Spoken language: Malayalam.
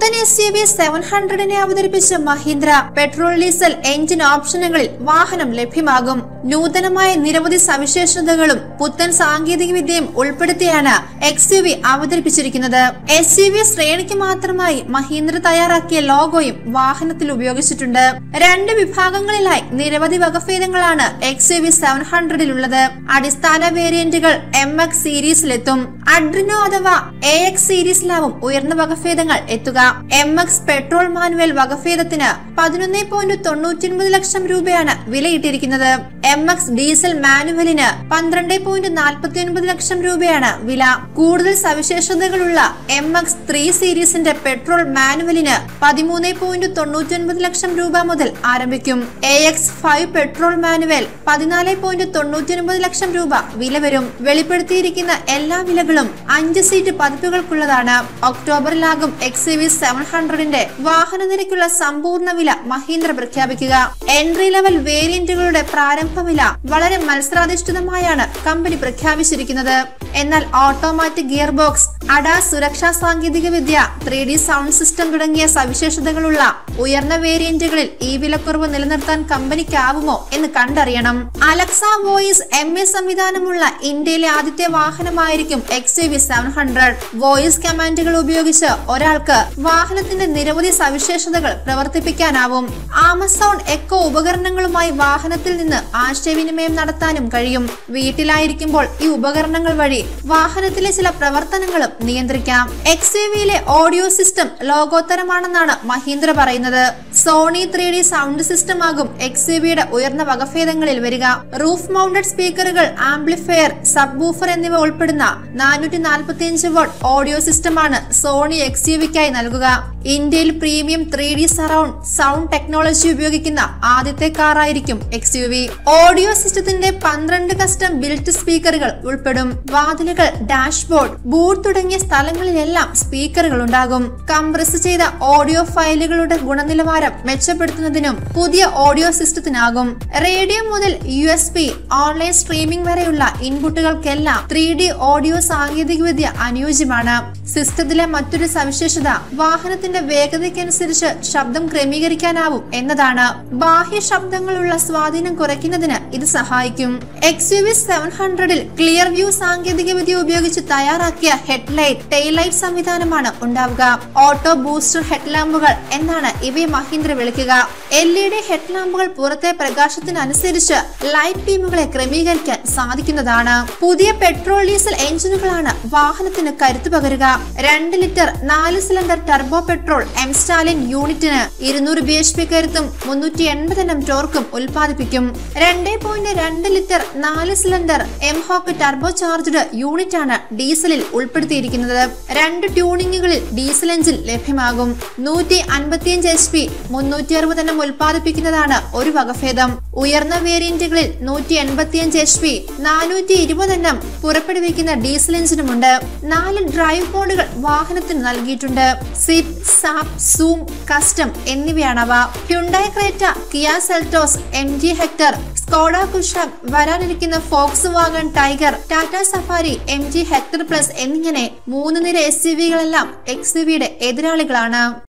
പുത്തൻ എസ് യു വി സെവൻ ഹൺഡ്രഡിനെ അവതരിപ്പിച്ച മഹീന്ദ്ര പെട്രോൾ ഡീസൽ എഞ്ചിൻ ഓപ്ഷനുകളിൽ വാഹനം ലഭ്യമാകും നൂതനമായ നിരവധി സവിശേഷതകളും പുത്തൻ സാങ്കേതിക വിദ്യയും ഉൾപ്പെടുത്തിയാണ് എക്സ് യു വി അവതരിപ്പിച്ചിരിക്കുന്നത് എസ് യു വി ശ്രേണിക്ക് മാത്രമായി മഹീന്ദ്ര തയ്യാറാക്കിയ ലോഗോയും വാഹനത്തിൽ ഉപയോഗിച്ചിട്ടുണ്ട് രണ്ട് വിഭാഗങ്ങളിലായി നിരവധി വകഭേദങ്ങളാണ് എക്സ് യു വി സെവൻ ഹൺഡ്രഡിലുള്ളത് അടിസ്ഥാന വേരിയന്റുകൾ എം എക്സ് സീരീസിലെത്തും അഡ്രിനോ അഥവാ എ എക്സ് സീരീസിലാവും ഉയർന്ന വകഭേദങ്ങൾ എത്തുക എം എക്സ് പെട്രോൾ മാനുവൽ വകഭേദത്തിന് പതിനൊന്ന് പോയിന്റ് തൊണ്ണൂറ്റി ലക്ഷം രൂപയാണ് വിലയിട്ടിരിക്കുന്നത് എം എക്സ് ഡീസൽ മാനുവലിന് പന്ത്രണ്ട് പോയിന്റ് നാൽപ്പത്തി ഒൻപത് ലക്ഷം രൂപയാണ് വില കൂടുതൽ സവിശേഷതകളുള്ള എം എക്സ് ത്രീ സീരീസിന്റെ പെട്രോൾ മാനുവലിന് പതിമൂന്ന് പോയിന്റ് തൊണ്ണൂറ്റി ഒൻപത് ലക്ഷം രൂപ മുതൽ ആരംഭിക്കും A X five petrol manual പതിനാല് പോയിന്റ് തൊണ്ണൂറ്റി ഒൻപത് ലക്ഷം രൂപ വില വരും വെളിപ്പെടുത്തിയിരിക്കുന്ന എല്ലാ വിലകളും അഞ്ച് സീറ്റ് പതിപ്പുകൾക്കുള്ളതാണ് ഒക്ടോബറിലാകും എക്സ് വി സെവൻ ഹൺഡ്രഡിന്റെ വാഹന നിരക്കുള്ള സമ്പൂർണ്ണ വില മഹീന്ദ്ര പ്രഖ്യാപിക്കുക എൻട്രി ലെവൽ വേരിയന്റുകളുടെ പ്രാരംഭ വില വളരെ മത്സരാധിഷ്ഠിതമായാണ് കമ്പനി പ്രഖ്യാപിച്ചിരിക്കുന്നത് എന്നാൽ ഓട്ടോമാറ്റിക് ഗിയർ ബോക്സ് അഡാ സുരക്ഷാ സാങ്കേതിക വിദ്യ ത്രീ ഡി സൗണ്ട് സിസ്റ്റം തുടങ്ങിയ സവിശേഷതകളുള്ള ഉയർന്ന വേരിയന്റുകളിൽ ഈ വിലക്കുറവ് നിലനിർത്താൻ കമ്പനിക്കാവുമോ എന്ന് കണ്ടറിയണം അലക്സ വോയിസ് എം എ സംവിധാനമുള്ള ഇന്ത്യയിലെ ആദ്യത്തെ വാഹനമായിരിക്കും X V seven hundred voice കമാൻഡുകൾ ഉപയോഗിച്ച് ഒരാൾക്ക് വാഹനത്തിന്റെ നിരവധി സവിശേഷതകൾ പ്രവർത്തിപ്പിക്കാനാവും ആമസോൺ എക്കോ ഉപകരണങ്ങളുമായി വാഹനത്തിൽ നിന്ന് ആശയവിനിമയം നടത്താനും കഴിയും വീട്ടിലായിരിക്കുമ്പോൾ ഈ ഉപകരണങ്ങൾ വഴി വാഹനത്തിലെ ചില പ്രവർത്തനങ്ങളും നിയന്ത്രിക്കാം എക്സ് വിയിലെ ഓഡിയോ സിസ്റ്റം ലോകോത്തരമാണെന്നാണ് മഹീന്ദ്ര പറയുന്നത് Sony three D sound system ആകും എക്സ് വിയുടെ ഉയർന്ന വകഭേദങ്ങളിൽ വരിക റൂഫ് മൗണ്ടഡ് സ്പീക്കറുകൾ ആംപ്ലിഫയർ സബ് ബൂഫർ എന്നിവ ഉൾപ്പെടുന്ന നാനൂറ്റി നാൽപ്പത്തിയഞ്ച് വോട്ട് ഓഡിയോ സിസ്റ്റമാണ് സോണി എക്സ് യു വിക്കായി നൽകുക ഇന്ത്യയിൽ premium three D surround sound technology ഉപയോഗിക്കുന്ന ആദ്യത്തെ കാറായിരിക്കും എക്സ് യു വി ഓഡിയോ സിസ്റ്റത്തിന്റെ പന്ത്രണ്ട് കസ്റ്റം ബിൽറ്റ് സ്പീക്കറുകൾ ഉൾപ്പെടും വാതിലുകൾ ഡാഷ്ബോർഡ് ബൂട്ട് തുടങ്ങിയ സ്ഥലങ്ങളിലെല്ലാം സ്പീക്കറുകൾ ഉണ്ടാകും കംപ്രസ് ചെയ്ത ഓഡിയോ ഫയലുകളുടെ ഗുണനിലവാരം മെച്ചപ്പെടുത്തുന്നതിനും പുതിയ ഓഡിയോ സിസ്റ്റത്തിനാകും റേഡിയോ മുതൽ U S B online streaming വരെയുള്ള ഇൻപുട്ടുകൾക്കെല്ലാം ത്രീ ഡി ഓഡിയോ സാങ്കേതികവിദ്യ അനുയോജ്യമാണ് സിസ്റ്റത്തിലെ മറ്റൊരു സവിശേഷത വാഹനത്തിന്റെ വേഗതയ്ക്കനുസരിച്ച് ശബ്ദം ക്രമീകരിക്കാനാവും എന്നതാണ് ബാഹ്യ ശബ്ദങ്ങളുള്ള സ്വാധീനം കുറയ്ക്കുന്നതിന് ഇത് സഹായിക്കും എക്സ് യു വി സെവൻ ഹൺഡ്രഡിൽ ക്ലിയർ വ്യൂ സാങ്കേതിക വിദ്യ ഉപയോഗിച്ച് തയ്യാറാക്കിയ ഹെഡ്ലൈറ്റ് ടെയിലൈറ്റ് സംവിധാനമാണ് ഉണ്ടാവുക ഓട്ടോ ബൂസ്റ്റർ ഹെഡ്ലാമ്പുകൾ എന്നാണ് ഇവയെ മഹീന്ദ്ര വിളിക്കുക എൽ ഇ ഡി ഹെഡ്ലാമ്പുകൾ പുറത്തെ പ്രകാശത്തിനനുസരിച്ച് ലൈറ്റ് ബീമുകളെ ക്രമീകരിക്കാൻ സാധിക്കുന്നതാണ് പുതിയ പെട്രോൾ ഡീസൽ എഞ്ചിനുകളാണ് വാഹനത്തിന് കരുത്തു പകരുക രണ്ട് ലിറ്റർ നാല് cylinder turbo petrol M stallion യൂണിറ്റിന് ഇരുന്നൂറ് ബി എച്ച് പി കരുത്തും മുന്നൂറ്റി എൺപത് എണ്ണം ടോർക്കും ഉൽപ്പാദിപ്പിക്കും രണ്ട് പോയിന്റ് രണ്ട് ലിറ്റർ നാല് cylinder M hawk turbocharged unit ആണ് ഡീസലിൽ ഉൾപ്പെടുത്തിയിരിക്കുന്നത് രണ്ട് ട്യൂണിങ്ങുകളിൽ ഡീസൽ എഞ്ചിൻ ലഭ്യമാകും നൂറ്റി അൻപത്തിയഞ്ച് എച്ച് പി മുന്നൂറ്റി അറുപത് എണ്ണം ഉൽപ്പാദിപ്പിക്കുന്നതാണ് ഒരു വകഭേദം ഉയർന്ന വേരിയന്റുകളിൽ നൂറ്റി എൺപത്തിയഞ്ച് എച്ച് പി നാനൂറ്റി ഇരുപത് എണ്ണം പുറപ്പെടുവിക്കുന്ന ഡീസൽ എഞ്ചിനുമുണ്ട് നാല് ഡ്രൈവ് മോഡുകൾ വാഹനത്തിന് നൽകിയിട്ടുണ്ട് സിറ്റ് സാപ്പ് സൂം കസ്റ്റം എന്നിവയാണവ Hyundai Creta Kia Seltos M G Hector Skoda Kushaq വരാനിരിക്കുന്ന Volkswagen Taigun Tata Safari M G Hector plus എന്നിങ്ങനെ മൂന്ന് നിര എസ് യു വികളെല്ലാം എക്സ് യു വിയുടെ എതിരാളികളാണ്